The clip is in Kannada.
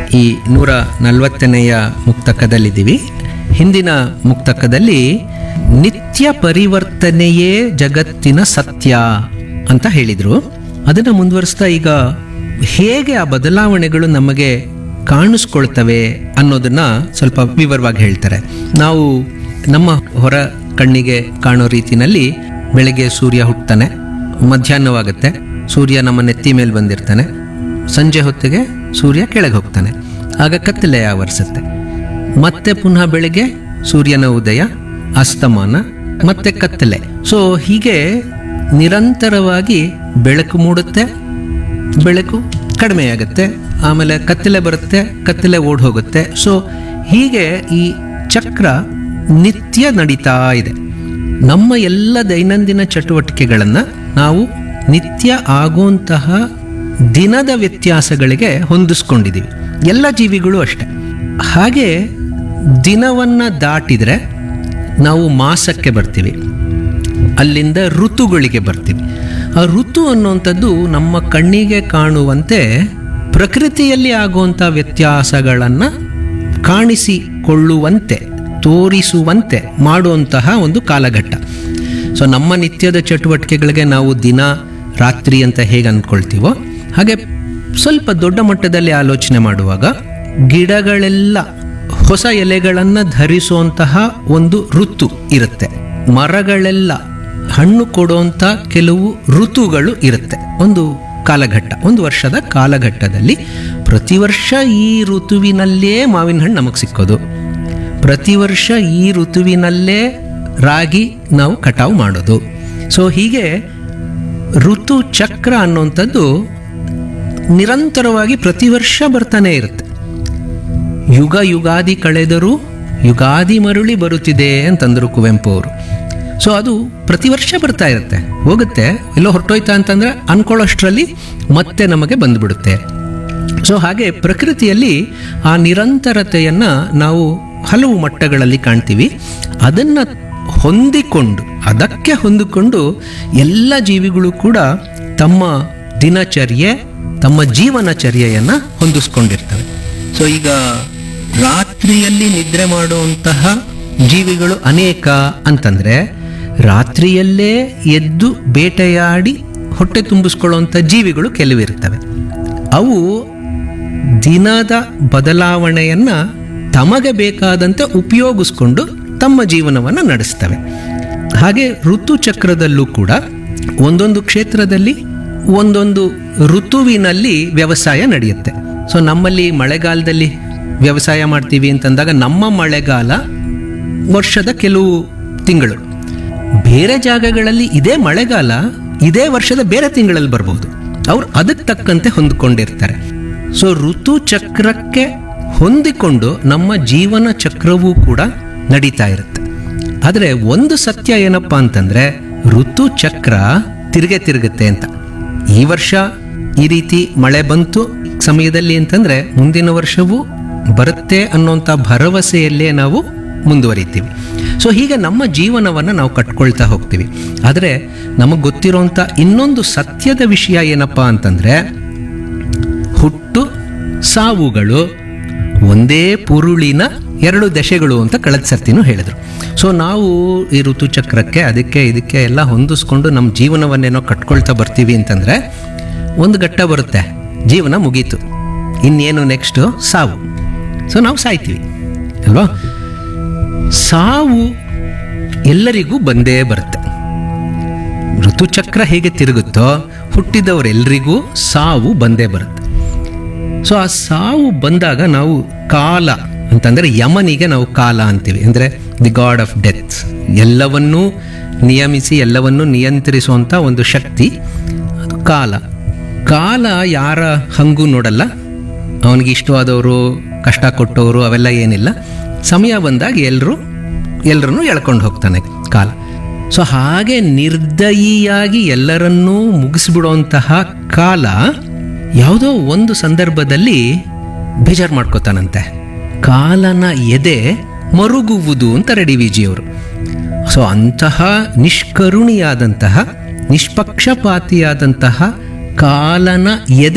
ಈ ನೂರ ನಲವತ್ತನೆಯ ಮುಕ್ತಕದಲ್ಲಿದ್ದೀವಿ ಹಿಂದಿನ ಮುಕ್ತಕದಲ್ಲಿ ನಿತ್ಯ ಪರಿವರ್ತನೆಯೇ ಜಗತ್ತಿನ ಸತ್ಯ ಅಂತ ಹೇಳಿದರು ಅದನ್ನು ಮುಂದುವರಿಸ್ತಾ ಈಗ ಹೇಗೆ ಆ ಬದಲಾವಣೆಗಳು ನಮಗೆ ಕಾಣಿಸ್ಕೊಳ್ತವೆ ಅನ್ನೋದನ್ನ ಸ್ವಲ್ಪ ವಿವರವಾಗಿ ಹೇಳ್ತಾರೆ ನಾವು ನಮ್ಮ ಹೊರ ಕಣ್ಣಿಗೆ ಕಾಣೋ ರೀತಿನಲ್ಲಿ ಬೆಳಗ್ಗೆ ಸೂರ್ಯ ಹುಟ್ಟುತ್ತಾನೆ ಮಧ್ಯಾಹ್ನವಾಗುತ್ತೆ ಸೂರ್ಯ ನಮ್ಮ ನೆತ್ತಿ ಮೇಲೆ ಬಂದಿರ್ತಾನೆ ಸಂಜೆ ಹೊತ್ತಿಗೆ ಸೂರ್ಯ ಕೆಳಗೆ ಹೋಗ್ತಾನೆ ಆಗ ಕತ್ತಲೆ ಆವರಿಸುತ್ತೆ ಮತ್ತೆ ಪುನಃ ಬೆಳಗ್ಗೆ ಸೂರ್ಯನ ಉದಯ ಅಸ್ತಮಾನ ಮತ್ತೆ ಕತ್ತಲೆ ಸೊ ಹೀಗೆ ನಿರಂತರವಾಗಿ ಬೆಳಕು ಮೂಡುತ್ತೆ ಬೆಳಕು ಕಡಿಮೆಯಾಗುತ್ತೆ ಆಮೇಲೆ ಕತ್ತಲೆ ಬರುತ್ತೆ ಕತ್ತಲೆ ಓಡ್ ಹೋಗುತ್ತೆ ಸೊ ಹೀಗೆ ಈ ಚಕ್ರ ನಿತ್ಯ ನಡೀತಾ ಇದೆ ನಮ್ಮ ಎಲ್ಲ ದೈನಂದಿನ ಚಟುವಟಿಕೆಗಳನ್ನು ನಾವು ನಿತ್ಯ ಆಗುವಂತಹ ದಿನದ ವ್ಯತ್ಯಾಸಗಳಿಗೆ ಹೊಂದಿಸ್ಕೊಂಡಿದ್ದೀವಿ ಎಲ್ಲ ಜೀವಿಗಳು ಅಷ್ಟೆ ಹಾಗೆ ದಿನವನ್ನು ದಾಟಿದರೆ ನಾವು ಮಾಸಕ್ಕೆ ಬರ್ತೀವಿ ಅಲ್ಲಿಂದ ಋತುಗಳಿಗೆ ಬರ್ತೀವಿ ಆ ಋತು ಅನ್ನುವಂಥದ್ದು ನಮ್ಮ ಕಣ್ಣಿಗೆ ಕಾಣುವಂತೆ ಪ್ರಕೃತಿಯಲ್ಲಿ ಆಗುವಂಥ ವ್ಯತ್ಯಾಸಗಳನ್ನು ಕಾಣಿಸಿಕೊಳ್ಳುವಂತೆ ತೋರಿಸುವಂತೆ ಮಾಡುವಂತಹ ಒಂದು ಕಾಲಘಟ್ಟ ಸೊ ನಮ್ಮ ನಿತ್ಯದ ಚಟುವಟಿಕೆಗಳಿಗೆ ನಾವು ದಿನ ರಾತ್ರಿ ಅಂತ ಹೇಗೆ ಅಂದ್ಕೊಳ್ತೀವೋ ಹಾಗೆ ಸ್ವಲ್ಪ ದೊಡ್ಡ ಮಟ್ಟದಲ್ಲಿ ಆಲೋಚನೆ ಮಾಡುವಾಗ ಗಿಡಗಳೆಲ್ಲ ಹೊಸ ಎಲೆಗಳನ್ನು ಧರಿಸುವಂತಹ ಒಂದು ಋತು ಇರುತ್ತೆ ಮರಗಳೆಲ್ಲ ಹಣ್ಣು ಕೊಡುವಂಥ ಕೆಲವು ಋತುಗಳು ಇರುತ್ತೆ ಒಂದು ಕಾಲಘಟ್ಟ ಒಂದು ವರ್ಷದ ಕಾಲಘಟ್ಟದಲ್ಲಿ ಪ್ರತಿ ವರ್ಷ ಈ ಋತುವಿನಲ್ಲೇ ಮಾವಿನ ಹಣ್ಣು ನಮಗೆ ಸಿಕ್ಕೋದು ಪ್ರತಿ ವರ್ಷ ಈ ಋತುವಿನಲ್ಲೇ ರಾಗಿ ನಾವು ಕಟಾವು ಮಾಡೋದು ಸೊ ಹೀಗೆ ಋತು ಚಕ್ರ ಅನ್ನುವಂಥದ್ದು ನಿರಂತರವಾಗಿ ಪ್ರತಿ ವರ್ಷ ಬರ್ತಾನೆ ಇರುತ್ತೆ ಯುಗ ಯುಗಾದಿ ಕಳೆದರೂ ಯುಗಾದಿ ಮರುಳಿ ಬರುತ್ತಿದೆ ಅಂತಂದರು ಕುವೆಂಪು ಅವರು ಸೊ ಅದು ಪ್ರತಿ ವರ್ಷ ಬರ್ತಾ ಇರುತ್ತೆ ಹೋಗುತ್ತೆ ಎಲ್ಲೋ ಹೊರಟೋಯ್ತಾ ಅಂತಂದ್ರೆ ಅನ್ಕೊಳ್ಳೋಷ್ಟರಲ್ಲಿ ಮತ್ತೆ ನಮಗೆ ಬಂದ್ಬಿಡುತ್ತೆ ಸೊ ಹಾಗೆ ಪ್ರಕೃತಿಯಲ್ಲಿ ಆ ನಿರಂತರತೆಯನ್ನು ನಾವು ಹಲವು ಮಟ್ಟಗಳಲ್ಲಿ ಕಾಣ್ತೀವಿ ಅದನ್ನು ಹೊಂದಿಕೊಂಡು ಅದಕ್ಕೆ ಹೊಂದಿಕೊಂಡು ಎಲ್ಲ ಜೀವಿಗಳು ಕೂಡ ತಮ್ಮ ದಿನಚರ್ಯೆ ತಮ್ಮ ಜೀವನಚರ್ಯೆಯನ್ನು ಹೊಂದಿಸ್ಕೊಂಡಿರ್ತವೆ ಸೊ ಈಗ ರಾತ್ರಿಯಲ್ಲಿ ನಿದ್ರೆ ಮಾಡುವಂತಹ ಜೀವಿಗಳು ಅನೇಕ ಅಂತಂದ್ರೆ ರಾತ್ರಿಯಲ್ಲೇ ಎದ್ದು ಬೇಟೆಯಾಡಿ ಹೊಟ್ಟೆ ತುಂಬಿಸ್ಕೊಳ್ಳುವಂಥ ಜೀವಿಗಳು ಕೆಲವಿರ್ತವೆ ಅವು ದಿನದ ಬದಲಾವಣೆಯನ್ನ ತಮಗೆ ಬೇಕಾದಂತೆ ಉಪಯೋಗಿಸ್ಕೊಂಡು ತಮ್ಮ ಜೀವನವನ್ನು ನಡೆಸ್ತವೆ ಹಾಗೆ ಋತುಚಕ್ರದಲ್ಲೂ ಕೂಡ ಒಂದೊಂದು ಕ್ಷೇತ್ರದಲ್ಲಿ ಒಂದೊಂದು ಋತುವಿನಲ್ಲಿ ವ್ಯವಸಾಯ ನಡೆಯುತ್ತೆ ಸೊ ನಮ್ಮಲ್ಲಿ ಮಳೆಗಾಲದಲ್ಲಿ ವ್ಯವಸಾಯ ಮಾಡ್ತೀವಿ ಅಂತಂದಾಗ ನಮ್ಮ ಮಳೆಗಾಲ ವರ್ಷದ ಕೆಲವು ತಿಂಗಳು ಬೇರೆ ಜಾಗಗಳಲ್ಲಿ ಇದೇ ಮಳೆಗಾಲ ಇದೇ ವರ್ಷದ ಬೇರೆ ತಿಂಗಳಲ್ಲಿ ಬರ್ಬೋದು ಅವ್ರು ಅದಕ್ಕೆ ತಕ್ಕಂತೆ ಹೊಂದಿಕೊಂಡಿರ್ತಾರೆ ಸೊ ಋತು ಚಕ್ರಕ್ಕೆ ಹೊಂದಿಕೊಂಡು ನಮ್ಮ ಜೀವನ ಚಕ್ರವೂ ಕೂಡ ನಡೀತಾ ಇರುತ್ತೆ ಆದರೆ ಒಂದು ಸತ್ಯ ಏನಪ್ಪಾ ಅಂತಂದ್ರೆ ಋತು ಚಕ್ರ ತಿರುಗೆ ತಿರುಗುತ್ತೆ ಅಂತ ಈ ವರ್ಷ ಈ ರೀತಿ ಮಳೆ ಬಂತು ಸಮಯದಲ್ಲಿ ಅಂತಂದ್ರೆ ಮುಂದಿನ ವರ್ಷವೂ ಬರುತ್ತೆ ಅನ್ನೋಂಥ ಭರವಸೆಯಲ್ಲೇ ನಾವು ಮುಂದುವರಿತೀವಿ ಸೊ ಹೀಗೆ ನಮ್ಮ ಜೀವನವನ್ನು ನಾವು ಕಟ್ಕೊಳ್ತಾ ಹೋಗ್ತೀವಿ ಆದರೆ ನಮಗೆ ಗೊತ್ತಿರೋಂಥ ಇನ್ನೊಂದು ಸತ್ಯದ ವಿಷಯ ಏನಪ್ಪಾ ಅಂತಂದ್ರೆ ಹುಟ್ಟು ಸಾವುಗಳು ಒಂದೇ ಪುರುಳಿನ ಎರಡು ದಶೆಗಳು ಅಂತ ಕಳೆದ ಸರ್ತಿನೂ ಹೇಳಿದರು ಸೊ ನಾವು ಈ ಋತುಚಕ್ರಕ್ಕೆ ಅದಕ್ಕೆ ಇದಕ್ಕೆ ಎಲ್ಲ ಹೊಂದಿಸ್ಕೊಂಡು ನಮ್ಮ ಜೀವನವನ್ನೇನೋ ಕಟ್ಕೊಳ್ತಾ ಬರ್ತೀವಿ ಅಂತಂದರೆ ಒಂದು ಘಟ್ಟ ಬರುತ್ತೆ ಜೀವನ ಮುಗೀತು ಇನ್ನೇನು ನೆಕ್ಸ್ಟು ಸಾವು ಸೊ ನಾವು ಸಾಯ್ತೀವಿ ಅಲ್ವಾ ಸಾವು ಎಲ್ಲರಿಗೂ ಬಂದೇ ಬರುತ್ತೆ ಋತುಚಕ್ರ ಹೇಗೆ ತಿರುಗುತ್ತೋ ಹುಟ್ಟಿದವರೆಲ್ಲರಿಗೂ ಸಾವು ಬಂದೇ ಬರುತ್ತೆ ಸೊ ಆ ಸಾವು ಬಂದಾಗ ನಾವು ಕಾಲ ಅಂತಂದರೆ ಯಮನಿಗೆ ನಾವು ಕಾಲ ಅಂತೀವಿ ಅಂದರೆ ದಿ ಗಾಡ್ ಆಫ್ ಡೆತ್ ಎಲ್ಲವನ್ನೂ ನಿಯಮಿಸಿ ಎಲ್ಲವನ್ನೂ ನಿಯಂತ್ರಿಸುವಂಥ ಒಂದು ಶಕ್ತಿ ಅದು ಕಾಲ ಕಾಲ ಯಾರ ಹಂಗೂ ನೋಡಲ್ಲ ಅವನಿಗೆ ಇಷ್ಟವಾದವರು ಕಷ್ಟ ಕೊಟ್ಟವರು ಅವೆಲ್ಲ ಏನಿಲ್ಲ ಸಮಯ ಬಂದಾಗ ಎಲ್ಲರೂ ಎಲ್ಲರನ್ನೂ ಎಳ್ಕೊಂಡು ಹೋಗ್ತಾನೆ ಕಾಲ ಸೊ ಹಾಗೆ ನಿರ್ದಯಿಯಾಗಿ ಎಲ್ಲರನ್ನೂ ಮುಗಿಸ್ಬಿಡುವಂತಹ ಕಾಲ ಯಾವುದೋ ಒಂದು ಸಂದರ್ಭದಲ್ಲಿ ಬೇಜಾರು ಮಾಡ್ಕೋತಾನಂತೆ ಕಾಲನ ಎದೆ ಮರುಗುವುದು ಅಂತಾರೆ ಡಿ ವಿ ಜಿಯವರು ಸೊ ಅಂತಹ ನಿಷ್ಕರುಣಿಯಾದಂತಹ ನಿಷ್ಪಕ್ಷಪಾತಿಯಾದಂತಹ ಕಾಲನ ಎದೆ